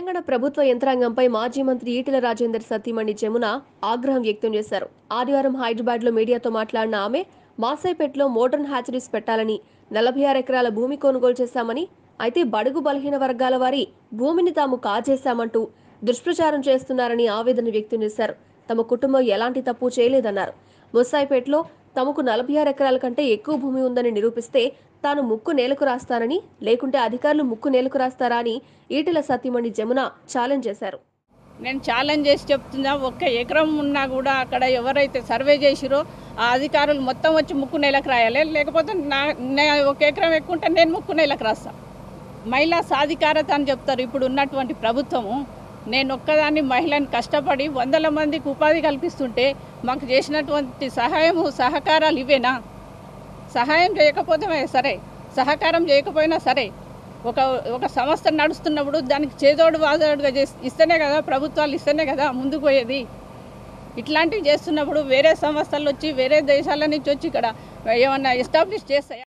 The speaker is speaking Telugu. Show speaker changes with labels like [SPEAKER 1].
[SPEAKER 1] తెలంగాణ ప్రభుత్వ యంత్రాంగంపై మాజీ మంత్రి ఈటెల రాజేందర్ సతీమణి జమున ఆగ్రహం వ్యక్తం చేశారు ఆదివారం హైదరాబాద్లో మీడియాతో మాట్లాడిన ఆమె మాసైపేటలో మోడర్న్ హ్యాచరీస్ పెట్టాలని నలభై ఆరు ఎకరాల భూమి కొనుగోలు చేశామని అయితే బడుగు బలహీన వర్గాల వారి భూమిని తాము కాజేశామంటూ దుష్ప్రచారం చేస్తున్నారని ఆవేదన వ్యక్తం చేశారు తమ కుటుంబం ఎలాంటి తప్పు చేయలేదన్నారు ముసాయిపేటలో తమకు నలభై ఆరు ఎకరాల కంటే ఎక్కువ భూమి ఉందని నిరూపిస్తే తాను ముక్కు నేలకు రాస్తానని లేకుంటే అధికారులు ముక్కు నేలకు రాస్తారా అని ఈటెల సతీమణి జమున ఛాలెంజ్ చేశారు
[SPEAKER 2] నేను ఛాలెంజ్ చేసి చెప్తున్నా ఒక్క ఎకరం ఉన్నా కూడా అక్కడ ఎవరైతే సర్వే చేసిరో ఆ అధికారులు మొత్తం వచ్చి ముక్కు నెలకు రాయాలి లేకపోతే నా నే- ఒక ఎకరం ఎక్కువ ఉంటే నేను ముక్కు నెలకు రాస్తా మహిళా సాధికారత అని చెప్తారు ఇప్పుడు ఉన్నటువంటి ప్రభుత్వము నేను ఒక్కదాన్ని మహిళని కష్టపడి వందల మందికి ఉపాధి కల్పిస్తుంటే మాకు చేసినటువంటి సహాయము సహకారాలు ఇవేనా సహాయం చేయకపోతే సరే సహకారం చేయకపోయినా సరే ఒక ఒక సంస్థ నడుస్తున్నప్పుడు దానికి చేదోడు వాదోడుగా చేసి ఇస్తేనే కదా ప్రభుత్వాలు ఇస్తేనే కదా ముందుకు పోయేది ఇట్లాంటివి చేస్తున్నప్పుడు వేరే సంస్థలు వచ్చి వేరే దేశాల నుంచి వచ్చి ఇక్కడ ఏమన్నా ఎస్టాబ్లిష్ చేస్తాయా